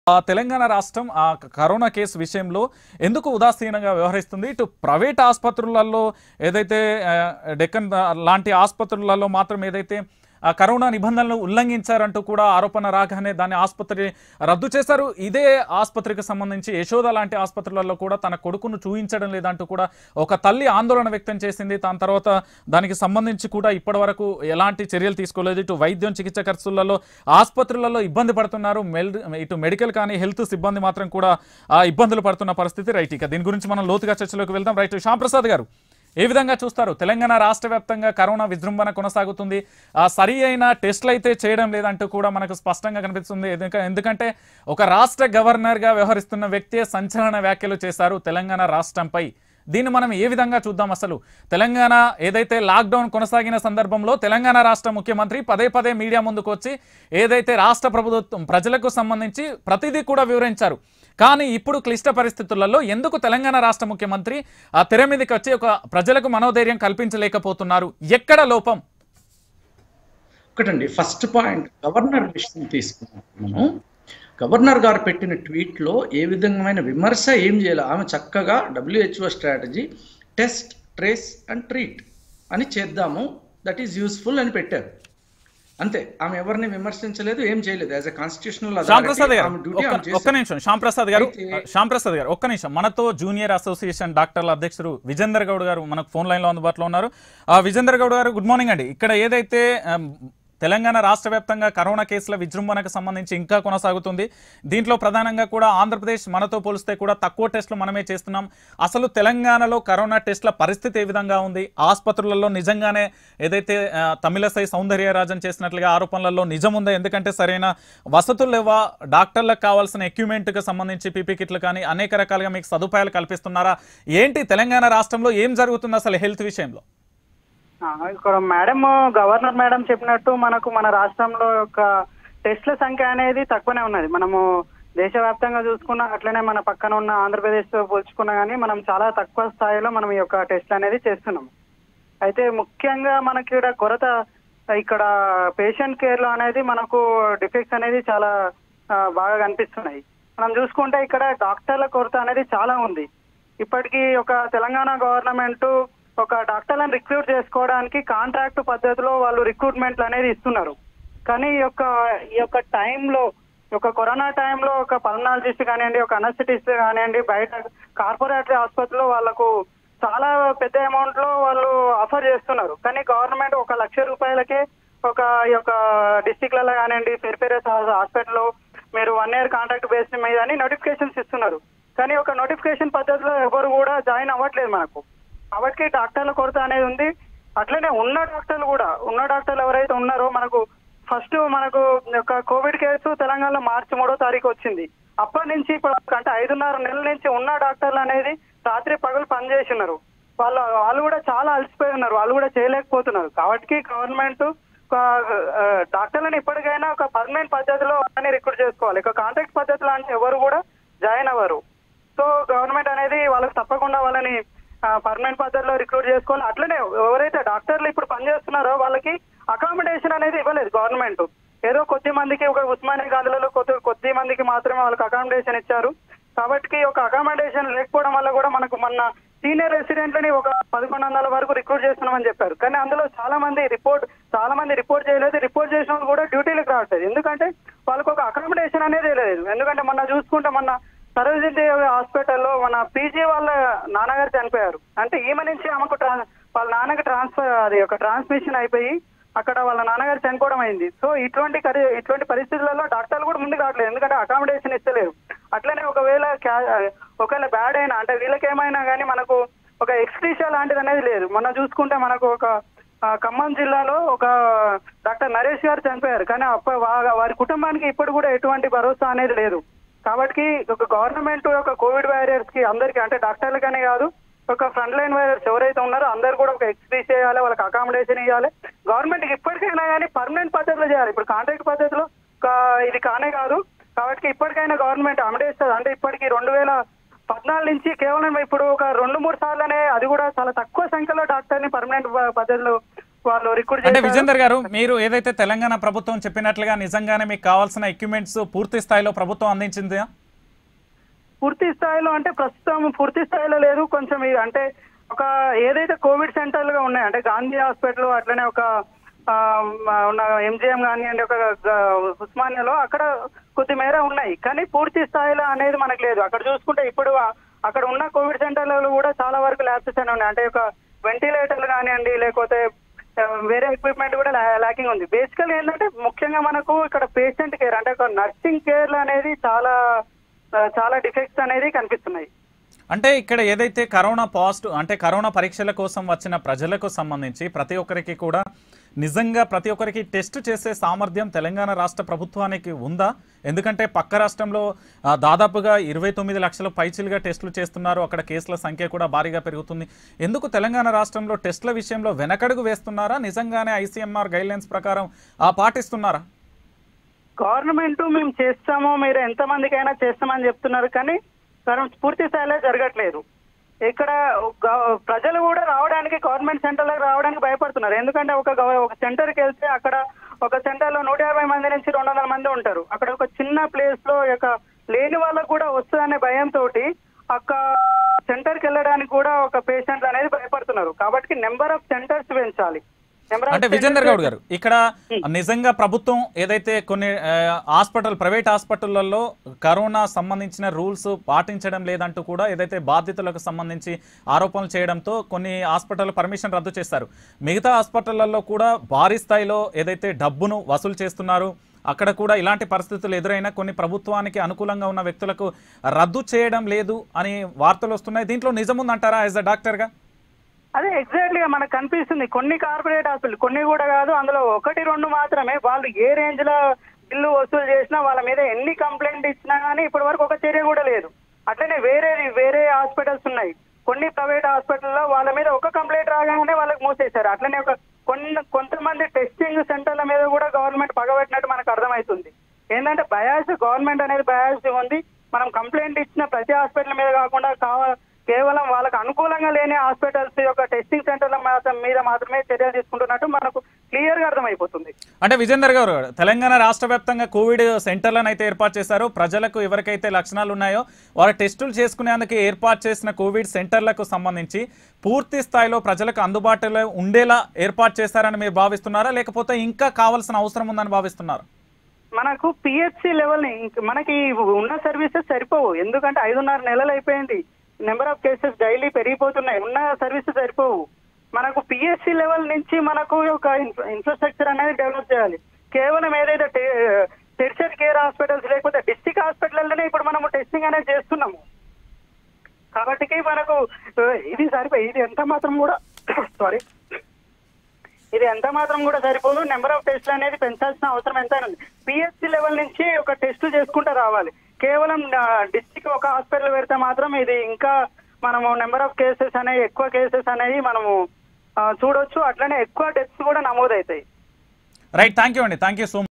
ఆ తెలంగాణ రాష్ట్రం ఆ క- కరోనా కేసు విషయంలో ఎందుకు ఉదాసీనంగా వ్యవహరిస్తుంది ఇటు ప్రైవేట్ ఆసుపత్రులలో ఏదైతే ఆ, డెక్కన్ దా- లాంటి ఆసుపత్రులలో మాత్రం ఏదైతే ఆ కరోనా నిబంధనలు ఉల్లంఘించారంటూ కూడా ఆరోపణ రాగానే దాన్ని ఆసుపత్రి రద్దు చేశారు ఇదే ఆసుపత్రికి సంబంధించి యశోద లాంటి ఆసుపత్రులలో కూడా తన కొడుకును చూయించడం లేదంటూ కూడా ఒక తల్లి ఆందోళన వ్యక్తం చేసింది దాని తర్వాత దానికి సంబంధించి కూడా ఇప్పటివరకు ఎలాంటి చర్యలు తీసుకోలేదు ఇటు వైద్యం చికిత్స ఖర్చులలో ఆసుపత్రులలో ఇబ్బంది పడుతున్నారు మెల్ ఇటు మెడికల్ కానీ హెల్త్ సిబ్బంది మాత్రం కూడా ఆ, ఇబ్బందులు పడుతున్న పరిస్థితి రైట్ ఇక దీని గురించి మనం లోతుగా చర్చలోకి వెళ్దాం రైట్ శ్యాంప్రసాద్ గారు ఏ విధంగా చూస్తారు తెలంగాణ రాష్ట్ర వ్యాప్తంగా కరోనా విజృంభణ కొనసాగుతుంది ఆ సరి అయిన టెస్టులు అయితే చేయడం లేదంటూ కూడా మనకు స్పష్టంగా కనిపిస్తుంది ఎందుక- ఎందుకంటే ఒక రాష్ట్ర గవర్నర్గా వ్యవహరిస్తున్న వ్యక్తే సంచలన వ్యాఖ్యలు చేశారు తెలంగాణ రాష్ట్రంపై దీన్ని మనం ఏ విధంగా చూద్దాం అసలు తెలంగాణ ఏదైతే లాక్డౌన్ కొనసాగిన సందర్భంలో తెలంగాణ రాష్ట్ర ముఖ్యమంత్రి పదే పదే మీడియా ముందుకు వచ్చి ఏదైతే రాష్ట్ర ప్రభుత్వం ప్రజలకు సంబంధించి ప్రతిదీ కూడా వివరించారు కానీ ఇప్పుడు క్లిష్ట పరిస్థితులలో ఎందుకు తెలంగాణ రాష్ట్ర ముఖ్యమంత్రి ఆ తెర మీదకి వచ్చి ఒక ప్రజలకు మనోధైర్యం కల్పించలేకపోతున్నారు ఎక్కడ లోపం ఒకటండి ఫస్ట్ పాయింట్ గవర్నర్ విషయం తీసుకున్నాం మనం గవర్నర్ గారు పెట్టిన ట్వీట్లో ఏ విధమైన విమర్శ ఏం చేయాలి ఆమె చక్కగా WHO strategy test trace and treat అని చేద్దాము దట్ ఈస్ యూస్ఫుల్ అని పెట్టారు అంతే ఆమె ఎవరిని విమర్శించలేదు ఏం చేయలేదు యాజ్ ఎ కాన్స్టిట్యూషనల్ శ్యాంప్రసాద్ గారు ఆమె డ్యూటీ ఒక్క- ఆమె ఒక్క నిమిషం శ్యాంప్రసాద్ గారు అయితే- శ్యాంప్రసాద్ గారు ఒక్క నిమిషం మనతో జూనియర్ అసోసియేషన్ డాక్టర్ల అధ్యక్షుడు విజేందర్ గౌడ్ గారు మనకు ఫోన్ లైన్ లో అందుబాటులో ఉన్నారు ఆ విజేందర్ గౌడ్ గారు గుడ్ మార్నింగ్ అండి ఇక్కడ ఏదైతే ఆమ్, తెలంగాణ రాష్ట్ర వ్యాప్తంగా కరోనా కేసుల విజృంభణకు సంబంధించి ఇంకా కొనసాగుతుంది దీంట్లో ప్రధానంగా కూడా ఆంధ్రప్రదేశ్ మనతో పోలిస్తే కూడా తక్కువ టెస్టులు మనమే చేస్తున్నాం అసలు తెలంగాణలో కరోనా టెస్టుల పరిస్థితి ఏ విధంగా ఉంది ఆసుపత్రులలో నిజంగానే ఏదైతే ఆ, తమిళసై సౌందర్యరాజన్ చేసినట్లుగా ఆరోపణలలో నిజం ఉందా ఎందుకంటే సరైన వసతులు లేవా డాక్టర్లకు కావాల్సిన ఎక్విప్మెంట్కి సంబంధించి పీపీ కిట్లు కానీ అనేక రకాలుగా మీకు సదుపాయాలు కల్పిస్తున్నారా ఏంటి తెలంగాణ రాష్ట్రంలో ఏం జరుగుతుంది అసలు హెల్త్ విషయంలో ఆ, ఇక్కడ మేడం గవర్నర్ మేడం చెప్పినట్టు మనకు మన రాష్ట్రంలో యొక్క టెస్ట్ల సంఖ్య అనేది తక్కువనే ఉన్నది మనము దేశవ్యాప్తంగా చూసుకున్నా అట్లనే మన పక్కన ఉన్న ఆంధ్రప్రదేశ్ తో పోల్చుకున్నా కానీ మనం చాలా తక్కువ స్థాయిలో మనం ఈ యొక్క టెస్ట్ అనేది చేస్తున్నాం అయితే ముఖ్యంగా మనకి ఇక్కడ కొరత ఇక్కడ పేషెంట్ కేర్ లో అనేది మనకు డిఫెక్ట్స్ అనేది చాలా ఆ, బాగా కనిపిస్తున్నాయి మనం చూసుకుంటే ఇక్కడ డాక్టర్ల కొరత అనేది చాలా ఉంది ఇప్పటికీ ఒక తెలంగాణ గవర్నమెంట్ ఒక డాక్టర్లను రిక్రూట్ చేసుకోవడానికి కాంట్రాక్ట్ పద్ధతిలో వాళ్ళు రిక్రూట్మెంట్లు అనేది ఇస్తున్నారు కానీ ఈ యొక్క ఈ యొక్క టైంలో ఒక కరోనా టైంలో ఒక పల్నాలజిస్ట్ కానివ్వండి ఒక అనస్థిటిస్ట్ కానివ్వండి బయట కార్పొరేటరీ ఆసుపత్రిలో వాళ్ళకు చాలా పెద్ద అమౌంట్ లో వాళ్ళు ఆఫర్ చేస్తున్నారు కానీ గవర్నమెంట్ ఒక లక్ష రూపాయలకే ఒక ఈ యొక్క డిస్టిక్లలో కానివ్వండి పెరిపెరియస్ హాస్పిటల్లో మీరు వన్ ఇయర్ కాంట్రాక్ట్ బేస్ మీద అని నోటిఫికేషన్స్ ఇస్తున్నారు కానీ ఒక నోటిఫికేషన్ పద్ధతిలో ఎవరు కూడా జాయిన్ అవ్వట్లేదు మనకు కాబట్టి డాక్టర్ల కొరత అనేది ఉంది అట్లనే ఉన్న డాక్టర్లు కూడా ఉన్న డాక్టర్లు ఎవరైతే ఉన్నారో మనకు ఫస్ట్ మనకు యొక్క కోవిడ్ కేసు తెలంగాణలో మార్చి మూడో తారీఖు వచ్చింది అప్పటి నుంచి ఇప్పుడు అంటే ఐదున్నర నెలల నుంచి ఉన్న డాక్టర్లు అనేది రాత్రి పగలు పనిచేసి ఉన్నారు వాళ్ళు వాళ్ళు కూడా చాలా అలసిపోయి ఉన్నారు వాళ్ళు కూడా చేయలేకపోతున్నారు కాబట్టి గవర్నమెంట్ ఒక ఆ, డాక్టర్లను ఇప్పటికైనా ఒక పర్మనెంట్ పద్ధతిలో అని రిక్రూట్ చేసుకోవాలి ఒక కాంట్రాక్ట్ పద్ధతిలో అంటే ఎవరు కూడా జాయిన్ అవ్వరు సో గవర్నమెంట్ అనేది వాళ్ళకి తప్పకుండా వాళ్ళని పర్మనెంట్ పద్ధతిలో రిక్రూట్ చేసుకోవాలి అట్లనే ఎవరైతే డాక్టర్లు ఇప్పుడు పనిచేస్తున్నారో వాళ్ళకి అకామిడేషన్ అనేది ఇవ్వలేదు గవర్నమెంట్ ఏదో కొద్ది మందికి ఒక ఉస్మానియా గాంధీలలో కొద్ది కొద్ది మందికి మాత్రమే వాళ్ళకి అకామిడేషన్ ఇచ్చారు కాబట్టి ఒక అకామిడేషన్ లేకపోవడం వల్ల కూడా మనకు మొన్న సీనియర్ రెసిడెంట్లని ఒక పదకొండు వందల వరకు రిక్రూట్ చేస్తున్నామని చెప్పారు కానీ అందులో చాలా మంది రిపోర్ట్ చాలా మంది రిపోర్ట్ చేయలేదు రిపోర్ట్ చేసిన వాళ్ళు కూడా డ్యూటీలకు రావట్లేదు ఎందుకంటే వాళ్ళకు ఒక అకామిడేషన్ అనేది లేదు ఎందుకంటే మొన్న చూసుకుంటే మొన్న సరోజిని దేవి హాస్పిటల్లో మన పీజీ వాళ్ళ నాన్నగారు చనిపోయారు అంటే ఈమె నుంచి ఆమెకు ట్రాన్స్ వాళ్ళ నాన్నకి ట్రాన్స్ఫర్ అది ఒక ట్రాన్స్మిషన్ అయిపోయి అక్కడ వాళ్ళ నాన్నగారు చనిపోవడం అయింది సో ఇటువంటి కరి- ఇటువంటి పరిస్థితులలో డాక్టర్లు కూడా ముందుకు రావట్లేదు ఎందుకంటే అకామిడేషన్ ఇస్తలేరు అట్లనే ఒకవేళ క్యా- ఒకవేళ బ్యాడ్ అయినా అంటే వీళ్ళకి ఏమైనా కానీ మనకు ఒక ఎక్స్క్రీషియా లాంటిది అనేది లేదు మొన్న చూసుకుంటే మనకు ఒక ఆ, ఖమ్మం జిల్లాలో ఒక డాక్టర్ నరేష్ గారు చనిపోయారు కానీ అప్ప వా- వారి కుటుంబానికి ఇప్పుడు కూడా ఎటువంటి భరోసా అనేది లేదు కాబట్టి ఒక గవర్నమెంట్ యొక్క కోవిడ్ వారియర్స్ కి అందరికి అంటే డాక్టర్లకనే కాదు ఒక ఫ్రంట్ లైన్ వారియర్స్ ఎవరైతే ఉన్నారో అందరు కూడా ఒక ఎక్స్ప్రీస్ చేయాలి వాళ్ళకి అకామిడేషన్ ఇవ్వాలి గవర్నమెంట్ కి ఇప్పటికైనా కానీ పర్మనెంట్ పద్ధతిలో చేయాలి ఇప్పుడు కాంట్రాక్ట్ పద్ధతిలో ఒక- ఇది కానే కాదు కాబట్టి ఇప్పటికైనా గవర్నమెంట్ అమడేస్తుంది అంటే ఇప్పటికి రెండు వేల పద్నాలుగు నుంచి కేవలం ఇప్పుడు ఒక రెండు మూడు సార్లనే అది కూడా చాలా తక్కువ సంఖ్యలో డాక్టర్ ని పర్మనెంట్ పద్ధతిలో వాళ్ళు రిక్రూట్ అంటే చేశారు విజేందర్ గారు మీరు ఏదైతే తెలంగాణ ప్రభుత్వం చెప్పినట్లుగా నిజంగానే మీకు కావాల్సిన ఎక్విప్మెంట్స్ పూర్తి స్థాయిలో ప్రభుత్వం అందించిందా పూర్తి స్థాయిలో అంటే ప్రస్తుతం పూర్తి స్థాయిలో లేదు కొంచెం ఈ అంటే ఒక ఏదైతే కోవిడ్ సెంటర్లు గా ఉన్నాయి అంటే గాంధీ హాస్పిటల్ అట్లనే ఒక ఆ, ఉన్న ఎంజిఎం కానివ్వండి ఒక గ- ఉస్మానియాలో అక్కడ కొద్ది మేర ఉన్నాయి కానీ పూర్తి స్థాయిలో అనేది మనకు లేదు అక్కడ చూసుకుంటే ఇప్పుడు ఆ- అక్కడ ఉన్న కోవిడ్ సెంటర్లలో కూడా చాలా వరకు ల్యాబ్సెస్ అనేవి ఉన్నాయి అంటే ఒక వెంటిలేటర్లు కానివ్వండి లేకపోతే ఆ, వేరే ఎక్విప్మెంట్ కూడా ల్యాకింగ్ ఉంది బేసికల్ ఏంటంటే ముఖ్యంగా మనకు ఇక్కడ పేషెంట్ కేర్ అంటే ఒక నర్సింగ్ కేర్ అనేది చాలా ఆ, చాలా డిఫెక్ట్స్ అనేది కనిపిస్తున్నాయి అంటే ఇక్కడ ఏదైతే కరోనా పాజిటివ్ అంటే కరోనా పరీక్షల కోసం వచ్చిన ప్రజలకు సంబంధించి ప్రతి ఒక్కరికి కూడా నిజంగా ప్రతి ఒక్కరికి టెస్ట్ చేసే సామర్థ్యం తెలంగాణ రాష్ట్ర ప్రభుత్వానికి ఉందా ఎందుకంటే పక్క రాష్ట్రంలో ఆ, దాదాపుగా ఇరవై తొమ్మిది లక్షల పైచిలుగా టెస్టులు చేస్తున్నారు అక్కడ కేసుల సంఖ్య కూడా భారీగా పెరుగుతుంది ఎందుకు తెలంగాణ రాష్ట్రంలో టెస్టుల విషయంలో వెనకడుగు వేస్తున్నారా నిజంగానే ఐసీఎంఆర్ గైడ్లైన్స్ ప్రకారం ఆ పాటిస్తున్నారా గవర్నమెంట్ మేము చేస్తాము మీరు ఎంత మందికైనా చేస్తామని చెప్తున్నారు కానీ కానీ పూర్తి స్థాయిలో జరగట్లేదు ఇక్కడ గ- ప్రజలు కూడా రావడానికి గవర్నమెంట్ సెంటర్లకు రావడానికి భయపడుతున్నారు ఎందుకంటే ఒక గవ- ఒక సెంటర్కి వెళ్తే అక్కడ ఒక సెంటర్ లో నూట యాభై మంది నుంచి రెండు వందల మంది ఉంటారు అక్కడ ఒక చిన్న ప్లేస్ లో యొక్క లేని వాళ్ళకు కూడా వస్తుందనే భయంతో అక్క సెంటర్కి వెళ్ళడానికి కూడా ఒక పేషెంట్ అనేది భయపడుతున్నారు కాబట్టి నెంబర్ ఆఫ్ సెంటర్స్ పెంచాలి Number of అంటే విజేందర్ centers- గౌడ్ గారు ఇక్కడ నిజంగా ప్రభుత్వం ఏదైతే కొన్ని ఆ, హాస్పిటల్ ప్రైవేట్ హాస్పిటళ్లలో కరోనా సంబంధించిన రూల్స్ పాటించడం లేదంటూ కూడా ఏదైతే బాధితులకు సంబంధించి ఆరోపణలు చేయడంతో కొన్ని హాస్పిటల్ పర్మిషన్ రద్దు చేస్తారు మిగతా హాస్పిటళ్లలో కూడా భారీ స్థాయిలో ఏదైతే డబ్బును వసూలు చేస్తున్నారు అక్కడ కూడా ఇలాంటి పరిస్థితులు ఎదురైనా కొన్ని ప్రభుత్వానికి అనుకూలంగా ఉన్న వ్యక్తులకు రద్దు చేయడం లేదు అని వార్తలు వస్తున్నాయి దీంట్లో నిజముందంటారా యాజ్ అ డాక్టర్గా అదే ఎగ్జాక్ట్లీ గా మనకు కనిపిస్తుంది కొన్ని కార్పొరేట్ హాస్పిటల్ కొన్ని కూడా కాదు అందులో ఒకటి రెండు మాత్రమే వాళ్ళు ఏ రేంజ్ లో బిల్లు వసూలు చేసినా వాళ్ళ మీద ఎన్ని కంప్లైంట్ ఇచ్చినా కానీ ఇప్పటి వరకు ఒక చర్య కూడా లేదు అట్లనే వేరే వేరే హాస్పిటల్స్ ఉన్నాయి కొన్ని ప్రైవేట్ హాస్పిటల్లో వాళ్ళ మీద ఒక కంప్లైంట్ రాగానే వాళ్ళకి మూసేశారు అట్లనే ఒక కొన్ని కొంతమంది టెస్టింగ్ సెంటర్ల మీద కూడా గవర్నమెంట్ పగబెట్టినట్టు మనకు అర్థమవుతుంది ఏంటంటే బయాస్ గవర్నమెంట్ అనేది బయాస్ ఉంది మనం కంప్లైంట్ ఇచ్చిన ప్రతి హాస్పిటల్ మీద కాకుండా కావ కేవలం వాళ్ళకి అనుకూలంగా లేని హాస్పిటల్స్ యొక్క టెస్టింగ్ సెంటర్ల మాత్రం మీద మాత్రమే చర్యలు తీసుకుంటున్నట్టు మనకు క్లియర్ గా అర్థమైపోతుంది అంటే విజేందర్ గారు తెలంగాణ రాష్ట్ర వ్యాప్తంగా కోవిడ్ సెంటర్లను అయితే ఏర్పాటు చేశారు ప్రజలకు ఎవరికైతే లక్షణాలు ఉన్నాయో వారి టెస్టులు చేసుకునేందుకు ఏర్పాటు చేసిన కోవిడ్ సెంటర్లకు సంబంధించి పూర్తి స్థాయిలో ప్రజలకు అందుబాటులో ఉండేలా ఏర్పాటు చేశారని మీరు భావిస్తున్నారా లేకపోతే ఇంకా కావాల్సిన అవసరం ఉందని భావిస్తున్నారా మనకు పిహెచ్సి లెవెల్ ని ఇంక మనకి ఉన్న సర్వీసెస్ సరిపోవు ఎందుకంటే ఐదున్నర నెలలు అయిపోయింది నెంబర్ ఆఫ్ కేసెస్ డైలీ పెరిగిపోతున్నాయి ఉన్న సర్వీసెస్ సరిపోవు మనకు పిఎస్సి లెవెల్ నుంచి మనకు ఒక ఇన్ఫ్రాస్ట్రక్చర్ అనేది డెవలప్ చేయాలి కేవలం ఏదైతే టెరిషరీ కేర్ హాస్పిటల్స్ లేకపోతే డిస్టిక్ హాస్పిటల్లోనే ఇప్పుడు మనము టెస్టింగ్ అనేది చేస్తున్నాము కాబట్టి మనకు ఆ, ఇది సరిపోయి ఇది ఎంత మాత్రం కూడా సారీ ఇది ఎంత మాత్రం కూడా సరిపోదు నెంబర్ ఆఫ్ టెస్ట్లు అనేది పెంచాల్సిన అవసరం ఎంతైనా ఉంది పిహెచ్సి లెవెల్ నుంచి ఒక టెస్ట్ చేసుకుంటూ రావాలి కేవలం డిస్టిక్ ఒక హాస్పిటల్ పెడితే మాత్రం ఇది ఇంకా మనము నెంబర్ ఆఫ్ కేసెస్ అనేవి ఎక్కువ కేసెస్ అనేవి మనము ఆ, చూడొచ్చు అట్లనే ఎక్కువ డెత్స్ కూడా నమోదవుతాయి రైట్ థ్యాంక్ యూ అండి థ్యాంక్ యూ సో